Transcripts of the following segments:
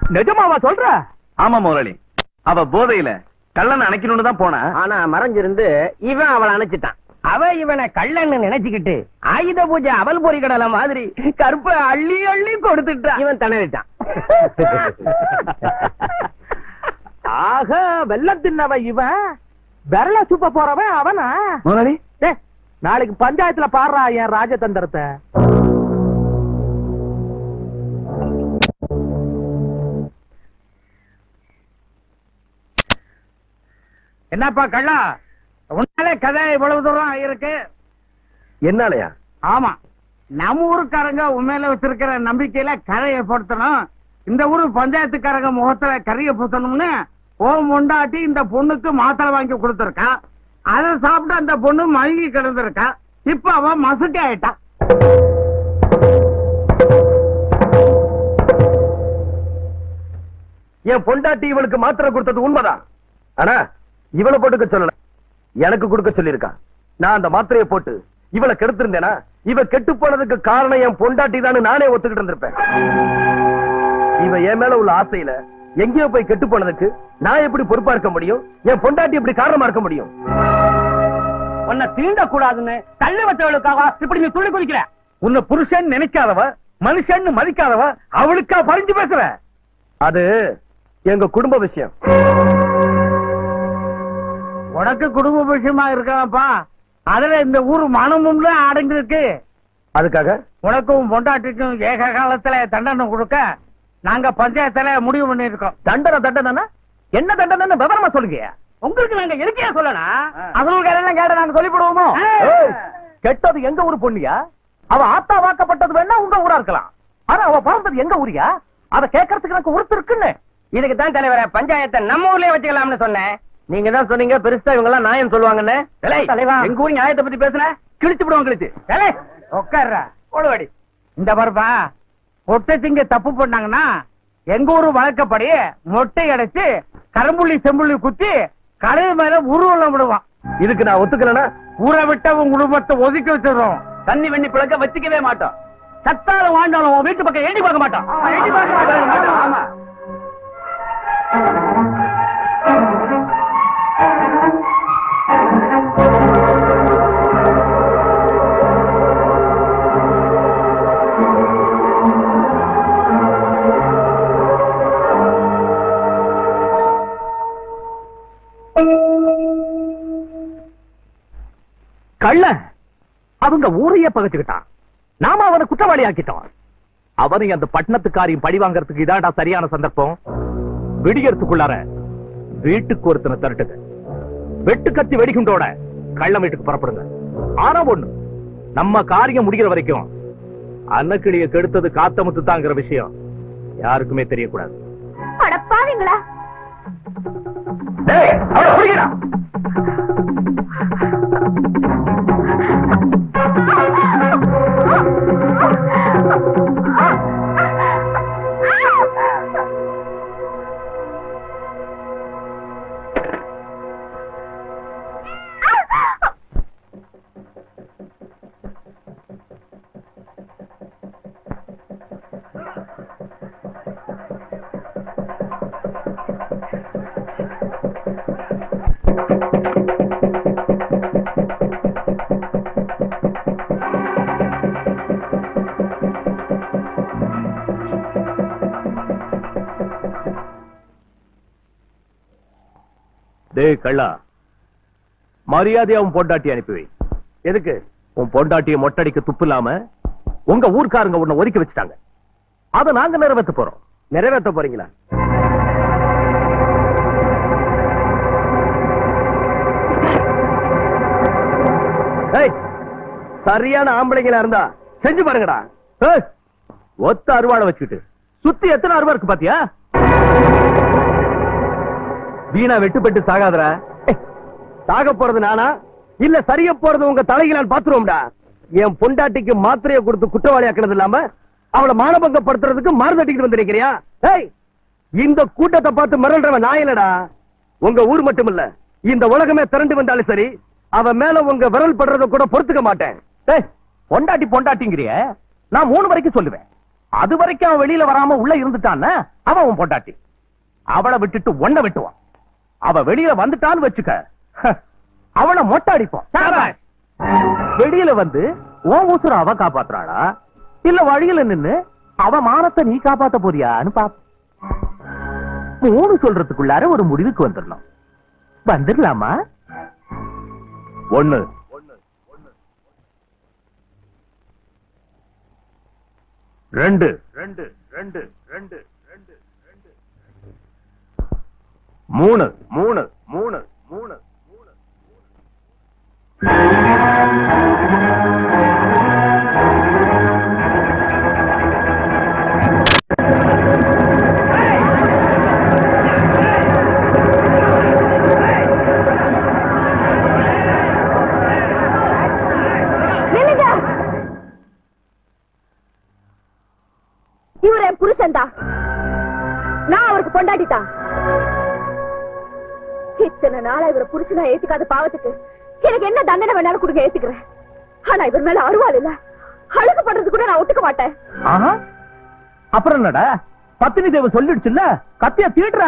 நிஜமாவா சொல்ற ஆமா முதலாளி அவ போதையில கள்ளனை அணைக்கணும்னு தான் போனா ஆனா மறைஞ்சிருந்து இவன் அவளை அணைச்சிட்டான் அவ இவனை கள்ளன்னு நினைச்சுக்கிட்டு ஆயுத பூஜை அவல் பொறி கடலை மாதிரி கருப்ப அள்ளி அள்ளி கொடுத்துட்டான் இவன் திணறிட்டான் ஆக வெள்ளம் தின்னவன் இவன் விரல சுப்ப போறவன் அவனா முதலாளி டேய், நாளைக்கு பஞ்சாயத்துல பாடுறா என் ராஜதந்திரத்தை என்னப்பா கள்ளா உன்னால கதை இவ்வளவு தூரம் இருக்கு என்னாலயா ஆமா நம்ம ஊருக்காரங்க உண்மையில வச்சிருக்கிற நம்பிக்கையில கரையை பொருத்தணும் இந்த ஊரு பஞ்சாயத்துக்காரங்க முகத்துல கரையை பூத்தணும்னு ஓ முண்டாட்டி இந்த பொண்ணுக்கு மாத்திரை வாங்கி கொடுத்திருக்கா அதை சாப்பிட்டு அந்த பொண்ணு மயங்கி கிடந்திருக்கா இப்ப அவன் மசுக்கி ஆயிட்டான் என் பொண்டாட்டி இவளுக்கு மாத்திரை கொடுத்தது உண்மைதான் ஆனா இவளை போட்டுக்க சொல்லல எனக்கு கொடுக்க சொல்லியிருக்கா நான் அந்த மாத்திரையை போட்டு இவளை கெடுத்திருந்தேனா இவ கெட்டு போனதுக்கு காரணம் என் பொண்டாட்டி தான் நானே ஒத்துக்கிட்டு இருந்திருப்பேன் இவ என் மேல உள்ள ஆசையில எங்கேயோ போய் கெட்டு போனதுக்கு நான் எப்படி பொறுப்பா இருக்க முடியும் என் பொண்டாட்டி எப்படி காரணமா இருக்க முடியும் உன்னை தீண்ட கூடாதுன்னு தள்ளி வச்சவளுக்காக இப்படி நீ துள்ளி குதிக்கிற உன்னை புருஷன் நினைக்காதவ மனுஷன் மதிக்காதவ அவளுக்கா பறிஞ்சு பேசுற அது எங்க குடும்ப விஷயம் உனக்கு குடும்ப விஷயமா இருக்கலாம்ப்பா அதுல இந்த ஊர் மனமும் அடங்கி இருக்கு அதுக்காக உனக்கும் பொண்டாட்டிக்கும் ஏக காலத்துல தண்டனை கொடுக்க நாங்க பஞ்சாயத்துல முடிவு பண்ணிருக்கோம் தண்டனை தண்டனை என்ன தண்டனை விவரமா சொல்லுங்க உங்களுக்கு நாங்க இருக்கே சொல்லணும் அவங்களுக்கு எல்லாம் கேட்ட நாங்க சொல்லிவிடுவோமோ ஏய், கெட்டது எங்க ஊரு பொண்ணியா அவ ஆத்தா வாக்கப்பட்டது வேணா உங்க ஊரா இருக்கலாம் ஆனா அவ பிறந்தது எங்க ஊரியா அத கேட்கறதுக்கு எனக்கு உறுத்து இருக்குன்னு இதுக்கு தான் தலைவர பஞ்சாயத்தை நம்ம ஊர்லயே வச்சுக்கலாம்னு சொன்னேன் நீங்க தான் சொன்னீங்க பெருசா இவங்க எல்லாம் நியாயம் சொல்லுவாங்கன்னு ஏய், தலைவா. எங்க ஊர் நியாயத்தை பத்தி பேசுன கிழிச்சு விடுவோம் கிழிச்சு ஏலே, உட்கார்றா ஓடுவாடி இந்த பாருப்பா பொட்டை திங்க தப்பு பண்ணாங்கன்னா எங்க ஊரு வழக்கப்படி மொட்டை அடைச்சு கரும்புள்ளி செம்புள்ளி குத்தி கழுது மேல உருவலம் விடுவான் இதுக்கு நான் ஒத்துக்கலனா ஊரை விட்டு உன் குடும்பத்தை ஒதுக்கி வச்சிடுறோம் தண்ணி வெண்ணி பிளக்க வச்சுக்கவே மாட்டோம் சத்தாலும் வாழ்ந்தாலும் உன் வீட்டு பக்கம் ஏடி பார்க்க மாட்டோம் எட்டி பார்க்க மாட்டோம். ஆமா கள்ள அவங்க ஊரையே பகச்சுக்கிட்டான் நாம அவனை குற்றவாளி ஆக்கிட்டோம் அவனை அந்த பட்டணத்துக்காரையும் பழி வாங்கறதுக்கு இதான்டா சரியான சந்தர்ப்பம் விடியறதுக்குள்ளார வீட்டுக்கு ஒருத்தனை திரட்டுங்க வெட்டு கத்தி வெடிகுண்டோட கள்ளம் வீட்டுக்கு புறப்படுங்க ஆனா ஒண்ணு நம்ம காரியம் முடிகிற வரைக்கும் அன்னக்கிளிய கெடுத்தது காத்தமுத்து தாங்கிற விஷயம் யாருக்குமே தெரியக்கூடாது அடப்பாவீங்களா டேய், அவளை பிடிக்கடா. டேய் கள்ளா மரியாதையா உன் பொண்டாட்டி அனுப்பி வை எதுக்கு உன் பொண்டாட்டியை மொட்டடிக்க துப்பு இல்லாம உங்க ஊர்க்காரங்க உன்னை ஒதுக்கி வச்சுட்டாங்க அதை நாங்க நிறைவேற்ற போறோம் நிறைவேற்ற போறீங்களா ஏய், சரியான ஆம்பளைங்களா இருந்தா செஞ்சு பாருங்கடா ஏய், ஒத்த அருவாளை வச்சுக்கிட்டு சுத்தி எத்தனை அருவா இருக்கு பாத்தியா வீணா வெட்டுப்பட்டு சாகாதரா ஏய், சாக போறது நானா இல்ல சரிய போறது உங்க தலைகளான் பாத்துருவோம்டா என் பொண்டாட்டிக்கு மாத்திரையை கொடுத்து குற்றவாளி ஆக்கினது இல்லாம அவளை மானபங்கப்படுத்துறதுக்கு மாறு தட்டிக்கிட்டு வந்திருக்கிறியா ஏய் இந்த கூட்டத்தை பார்த்து மிரள்றவன் நான் இல்லடா உங்க ஊர் மட்டும் இல்ல இந்த உலகமே திரண்டு வந்தாலும் சரி அவ மேல உங்க விரல் படுறத கூட பொறுத்துக்க மாட்டேன் ஏய், பொண்டாட்டி பொண்டாட்டிங்கிறிய நான் மூணு வரைக்கும் சொல்லுவேன் அது வரைக்கும் அவன் வெளியில வராம உள்ள இருந்துட்டான்னா அவன் உன் பொண்டாட்டி அவளை விட்டுட்டு ஒன்ன வெட்டுவான் அவ வெளியில வந்துட்டான்னு வச்சுக்க ஹ, அவனை மொட்டை அடிப்போம் சாபாஷ். வெளியில வந்து உன் உசுர அவ காப்பாத்துறாளா இல்ல வழியில நின்னு அவ மானத்தை நீ காப்பாத்த போறியான்னு பாப்போம் மூணு சொல்றதுக்குள்ளார ஒரு முடிவுக்கு வந்துடணும் வந்துடலாமா ஒண்ணு ரெண்டு ரெண்டு ரெண்டு ரெண்டு ரெண்டு ரெண்டு மூணு மூணு மூணு மூணு மூணு நில்லுங்க இவர் என் புருஷன் தான் நான் அவருக்கு பொண்டாட்டிதான் இத்தனை நாளா இவரை புருஷனா ஏத்துக்காத பாவத்துக்கு எனக்கு என்ன தண்டனை வேணாலும் கொடுங்க ஏத்துக்கிறேன் ஆனா இவர் மேல அருவாள் இல்ல அழுக்கு பண்றது கூட நான் ஒத்துக்க மாட்டேன் ஆஹா அப்புறம் என்னடா பத்தினி தேவ சொல்லிடுச்சுல்ல கத்திய தீடுறா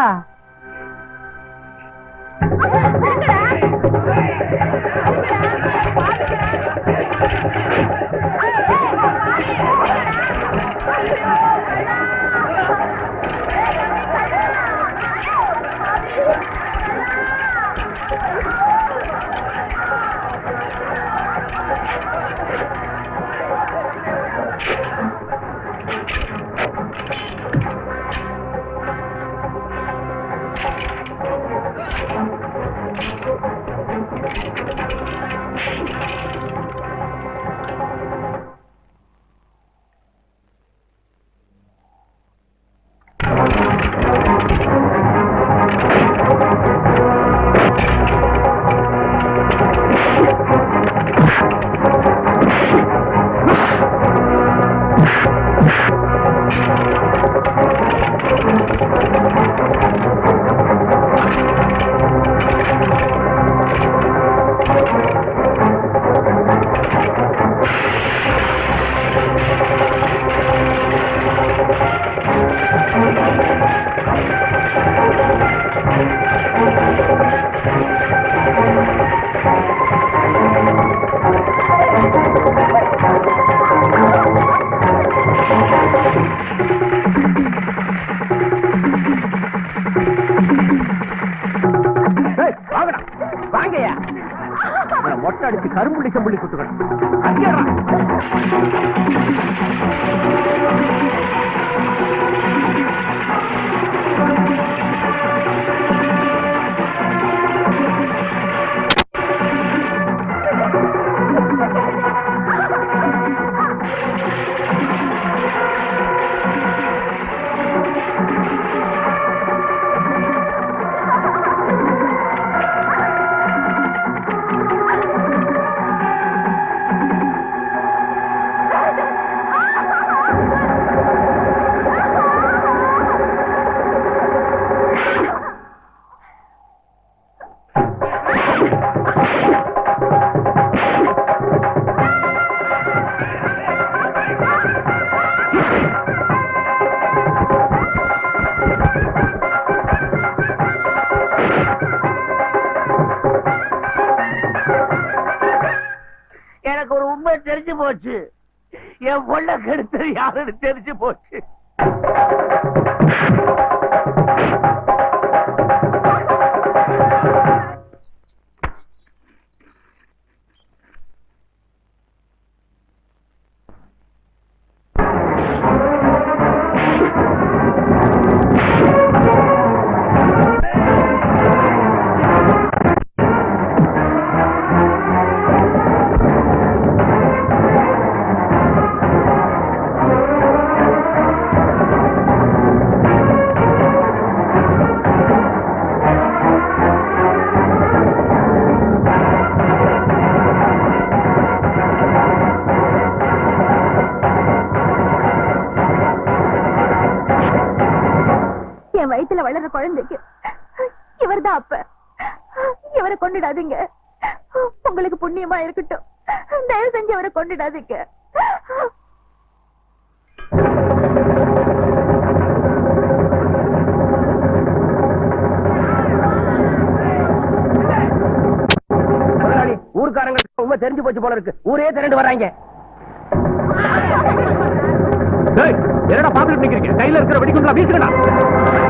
வாங்கடா வாங்கயா இவனை மொட்டை அடிச்சு கரும்புள்ளி செம்புள்ளி குத்துக்கணும் அங்கேறா எனக்கு ஒரு உண்மை தெரிஞ்சு போச்சு என் பொண்ண கெடுத்தது யாருன்னு தெரிஞ்சு போச்சு என் வயித்துல வளர்ற குழந்தைக்கு இவர்தான் அப்ப இவரை கொண்டுடாதீங்க உங்களுக்கு புண்ணியமா இருக்கட்டும் தயவு செஞ்சு அவரை கொண்டுடாதீங்க ஊருக்காரங்களுக்கு உண்மை தெரிஞ்சு போச்சு போல இருக்கு ஊரே திரண்டு வர்றாங்க டேய், என்னடா பாத்துட்டு நிக்கிறீங்க கையில இருக்கிற வெடிகுண்டா வீசுங்கடா